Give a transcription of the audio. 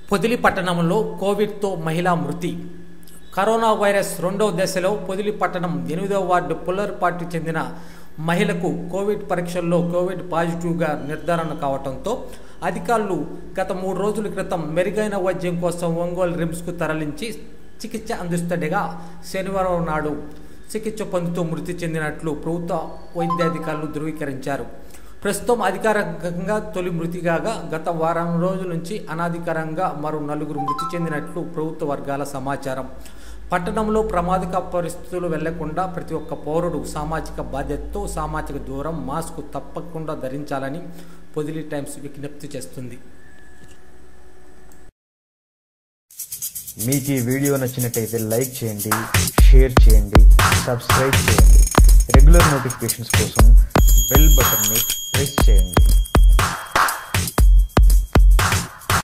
పొదిలి పట్టణంలో కోవిడ్తో మహిళా మృతి కరోనా వైరస్ రెండవ దశలో పొదిలి పట్టణం ఎనిమిదవ వార్డు పుల్లర్పాటి చెందిన మహిళకు కోవిడ్ పరీక్షల్లో కోవిడ్ పాజిటివ్గా నిర్ధారణ కావడంతో అధికారులు గత మూడు రోజుల క్రితం మెరుగైన వైద్యం కోసం ఒంగోలు రిమ్స్కు తరలించి చికిత్స అందిస్తుండగా శనివారం నాడు చికిత్స పొందుతూ మృతి చెందినట్లు ప్రభుత్వ వైద్యాధికారులు ధృవీకరించారు ప్రస్తుతం అధికారికంగా తొలి మృతి కాగా గత వారం రోజుల నుంచి అనాధికారంగా మరో నలుగురు మృతి చెందినట్లు ప్రభుత్వ వర్గాల సమాచారం పట్టణంలో ప్రమాదక పరిస్థితులు వెళ్లకుండా ప్రతి ఒక్క పౌరుడు సామాజిక బాధ్యతతో సామాజిక దూరం మాస్క్ తప్పకుండా ధరించాలని పొదిలి టైమ్స్ విజ్ఞప్తి చేస్తుంది మీకు ఈ వీడియో నచ్చినట్టయితే లైక్ చేయండి షేర్ చేయండి సబ్స్క్రైబ్ చేయండి రెగ్యులర్ నోటిఫికేషన్స్ కోసం బెల్ బటన్ని ప్రెస్ చేయండి